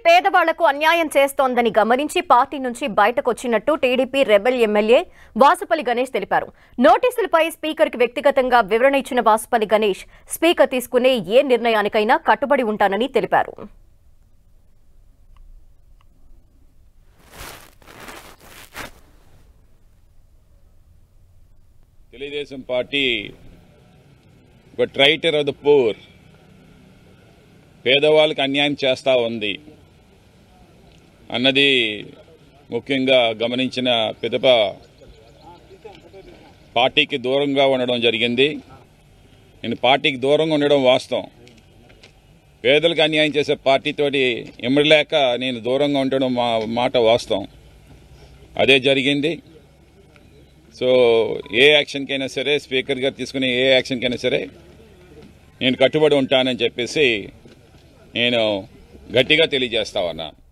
పేదవాళ్లకు అన్యాయం చేస్తోందని గమనించి పార్టీ నుంచి బయటకొచ్చినట్టు TDP rebel MLA Vasupalli Ganesh తెలిపారు నోటీసులపై స్పీకర్కి వ్యక్తిగతంగా వివరణ ఇచ్చిన వాసుపల్లి గణేష్ స్పీకర్ తీసుకునే ఏ నిర్ణయానికైనా కట్టుబడి ఉంటానని తెలిపారు తెలుగుదేశం పార్టీ ఒక ట్రైటర్ ఆఫ్ ద పూర్ పేదవాళ్ళకి అన్యాయం చేస్తూ ఉంది అన్నది ముఖ్యంగా గమనించిన పిదప పార్టీకి దూరంగా ఉండడం జరిగింది నేను పార్టీకి దూరంగా ఉండడం వాస్తవం పేదలకు అన్యాయం చేసే పార్టీతోటి ఇమ్మడలేక నేను దూరంగా ఉండడం మా మాట వాస్తవం అదే జరిగింది సో ఏ యాక్షన్కైనా సరే స్పీకర్ గారు తీసుకునే ఏ యాక్షన్కైనా సరే నేను కట్టుబడి ఉంటానని చెప్పేసి నేను గట్టిగా తెలియజేస్తా ఉన్నా